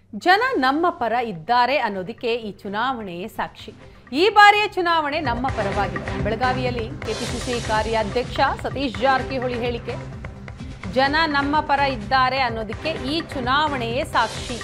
ಜನ ನಮ್ಮ ಪರ ಇದ್ದಾರೆ ಅನ್ನೋದಕ್ಕೆ ಈ ಚುನಾವಣೆಯೇ ಸಾಕ್ಷಿ ಈ ಬಾರಿಯ ಚುನಾವಣೆ ನಮ್ಮ ಪರವಾಗಿದೆ ಬೆಳಗಾವಿಯಲ್ಲಿ ಕೆಪಿಸಿಸಿ ಕಾರ್ಯಾಧ್ಯಕ್ಷ ಸತೀಶ್ ಜಾರಕಿಹೊಳಿ ಹೇಳಿಕೆ ಜನ ನಮ್ಮ ಪರ ಇದ್ದಾರೆ ಅನ್ನೋದಕ್ಕೆ ಈ ಚುನಾವಣೆಯೇ ಸಾಕ್ಷಿ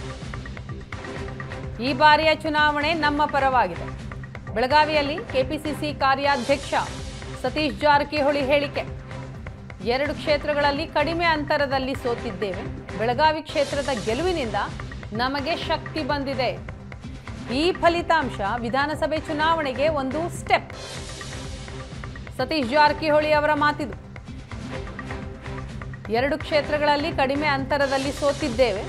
ಈ ಬಾರಿಯ ಚುನಾವಣೆ ನಮ್ಮ ಪರವಾಗಿದೆ ಬೆಳಗಾವಿಯಲ್ಲಿ ಕೆಪಿಸಿಸಿ ಕಾರ್ಯಾಧ್ಯಕ್ಷ ಸತೀಶ್ ಜಾರಕಿಹೊಳಿ ಹೇಳಿಕೆ ಎರಡು ಕ್ಷೇತ್ರಗಳಲ್ಲಿ ಕಡಿಮೆ ಅಂತರದಲ್ಲಿ ಸೋತಿದ್ದೇವೆ ಬೆಳಗಾವಿ ಕ್ಷೇತ್ರದ ಗೆಲುವಿನಿಂದ ನಮಗೆ ಶಕ್ತಿ ಬಂದಿದೆ ಈ ಫಲಿತಾಂಶ ವಿಧಾನಸಭೆ ಚುನಾವಣೆಗೆ ಒಂದು ಸ್ಟೆಪ್ ಸತೀಶ್ ಜಾರಕಿಹೊಳಿ ಅವರ ಮಾತಿದು ಎರಡು ಕ್ಷೇತ್ರಗಳಲ್ಲಿ ಕಡಿಮೆ ಅಂತರದಲ್ಲಿ ಸೋತಿದ್ದೇವೆ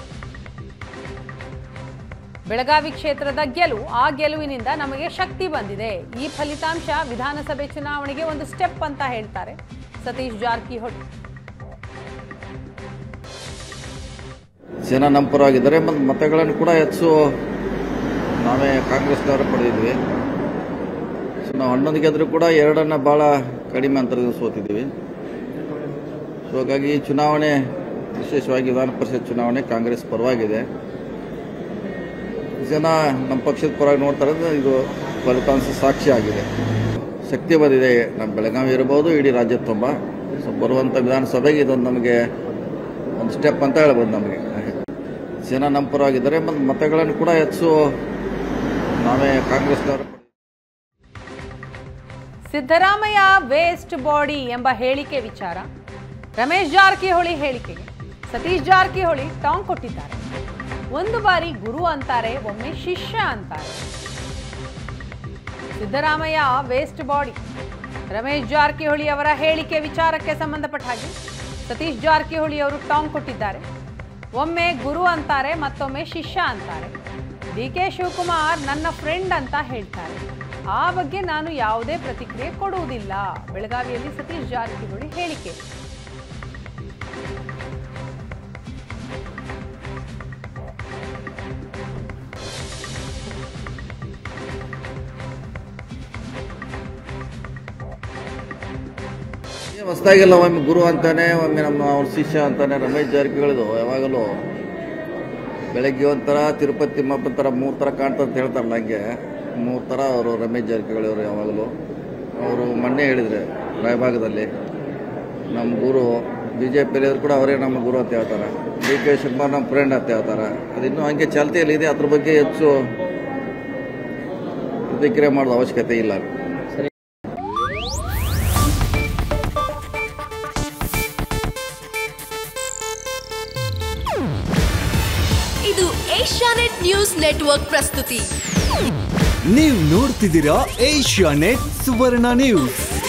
ಬೆಳಗಾವಿ ಕ್ಷೇತ್ರದ ಗೆಲುವು ಆ ಗೆಲುವಿನಿಂದ ನಮಗೆ ಶಕ್ತಿ ಬಂದಿದೆ ಈ ಫಲಿತಾಂಶ ವಿಧಾನಸಭೆ ಚುನಾವಣೆಗೆ ಒಂದು ಸ್ಟೆಪ್ ಅಂತ ಹೇಳ್ತಾರೆ ಸತೀಶ್ ಜಾರಕಿಹೊಳಿ ಜನ ನಮ್ಮ ಪರವಾಗಿದ್ದಾರೆ ಮತ್ತು ಮತಗಳನ್ನು ಕೂಡ ಹೆಚ್ಚು ನಾವೇ ಕಾಂಗ್ರೆಸ್ನವರು ಪಡೆದಿದ್ವಿ ಸೊ ನಾವು ಹನ್ನೊಂದು ಗೆದ್ದರೂ ಕೂಡ ಎರಡನ್ನ ಭಾಳ ಕಡಿಮೆ ಅಂತರದಿಂದ ಸೋತಿದ್ದೀವಿ ಸೊ ಹಾಗಾಗಿ ಈ ಚುನಾವಣೆ ವಿಶೇಷವಾಗಿ ವಿಧಾನ ಪರಿಷತ್ ಚುನಾವಣೆ ಕಾಂಗ್ರೆಸ್ ಪರವಾಗಿದೆ ಜನ ನಮ್ಮ ಪಕ್ಷದ ಪರವಾಗಿ ನೋಡ್ತಾ ಇರೋದು ಇದು ಫಲಿತಾಂಶ ಸಾಕ್ಷಿ ಆಗಿದೆ ಶಕ್ತಿ ಬಂದಿದೆ ನಮ್ಮ ಬೆಳಗಾವಿ ಇರ್ಬೋದು ಇಡೀ ರಾಜ್ಯದ ತುಂಬ ಸೊ ಬರುವಂಥ ವಿಧಾನಸಭೆಗೆ ಇದೊಂದು ನಮಗೆ ಒಂದು ಸ್ಟೆಪ್ ಅಂತ ಹೇಳ್ಬೋದು ನಮಗೆ ಜನ ನಮ್ಮ ಪರವಾಗಿದ್ದಾರೆ ಮತ್ತು ಮತಗಳನ್ನು ಕೂಡ ಹೆಚ್ಚು ನಾವೇ ಕಾಂಗ್ರೆಸ್ನವರು ಸಿದ್ದರಾಮಯ್ಯ ವೇಸ್ಟ್ ಬಾಡಿ ಎಂಬ ಹೇಳಿಕೆ ವಿಚಾರ ರಮೇಶ್ ಜಾರಕಿಹೊಳಿ ಹೇಳಿಕೆಗೆ ಸತೀಶ್ ಜಾರಕಿಹೊಳಿ ಟಾಂಗ್ ಕೊಟ್ಟಿದ್ದಾರೆ ಒಂದು ಬಾರಿ ಗುರು ಅಂತಾರೆ ಒಮ್ಮೆ ಶಿಷ್ಯ ಅಂತಾರೆ ಸಿದ್ದರಾಮಯ್ಯ ವೇಸ್ಟ್ ಬಾಡಿ ರಮೇಶ್ ಜಾರಕಿಹೊಳಿ ಅವರ ಹೇಳಿಕೆ ವಿಚಾರಕ್ಕೆ ಸಂಬಂಧಪಟ್ಟ ಹಾಗೆ ಸತೀಶ್ ಜಾರಕಿಹೊಳಿ ಅವರು ಟಾಂಗ್ ಕೊಟ್ಟಿದ್ದಾರೆ ಒಮ್ಮೆ ಗುರು ಅಂತಾರೆ ಮತ್ತೊಮ್ಮೆ ಶಿಷ್ಯ ಅಂತಾರೆ ಡಿ ಕೆ ಶಿವಕುಮಾರ್ ನನ್ನ ಫ್ರೆಂಡ್ ಅಂತ ಹೇಳ್ತಾರೆ ಆ ಬಗ್ಗೆ ನಾನು ಯಾವುದೇ ಪ್ರತಿಕ್ರಿಯೆ ಕೊಡುವುದಿಲ್ಲ ಬೆಳಗಾವಿಯಲ್ಲಿ ಸತೀಶ್ ಜಾರಕಿಹೊಳಿ ಹೇಳಿಕೆ ಏನು ಹೊಸ್ದಾಗಿಲ್ಲ ಒಮ್ಮೆ ಗುರು ಅಂತಾನೆ ಒಮ್ಮೆ ನಮ್ಮ ಅವ್ರ ಶಿಷ್ಯ ಅಂತಾನೆ ರಮೇಶ್ ಜಾರಕಿಹೊಳಿದು ಯಾವಾಗಲೂ ಬೆಳಗ್ಗೆ ಒಂಥರ ತಿರುಪತಿ ತಿಮ್ಮಪ್ಪನ ಥರ ಮೂರು ಥರ ಕಾಣ್ತದೆ ಅಂತ ಹೇಳ್ತಾರಲ್ಲ ಹಂಗೆ ಮೂರು ಥರ ಅವರು ರಮೇಶ್ ಜಾರಕಿಹೊಳಿ ಅವರು ಯಾವಾಗಲೂ ಅವರು ಮೊನ್ನೆ ಹೇಳಿದರೆ ರಾಯಭಾಗದಲ್ಲಿ ನಮ್ಮ ಗುರು ಬಿ ಜೆ ಪಿಯಲ್ಲಿದ್ರು ಕೂಡ ಅವರೇ ನಮ್ಮ ಗುರು ಅಂತ ಹೇಳ್ತಾರೆ ಡಿ ಕೆ ಶಿವಕುಮಾರ್ ನಮ್ಮ ಫ್ರೆಂಡ್ ಅಂತ ಹೇಳ್ತಾರೆ ಅದು ಇನ್ನೂ ಹಂಗೆ ಚಾಲ್ತಿಯಲ್ಲಿ ಇದೆ ಅದ್ರ ಬಗ್ಗೆ ಹೆಚ್ಚು ಪ್ರತಿಕ್ರಿಯೆ ಮಾಡೋದು ಅವಶ್ಯಕತೆ ಇಲ್ಲ ಇದು ಏಷ್ಯಾನೆಟ್ ನ್ಯೂಸ್ ನೆಟ್ವರ್ಕ್ ಪ್ರಸ್ತುತಿ ನೀವು ನೋಡ್ತಿದ್ದೀರಾ ಏಷ್ಯಾ ನೆಟ್ ಸುವರ್ಣ ನ್ಯೂಸ್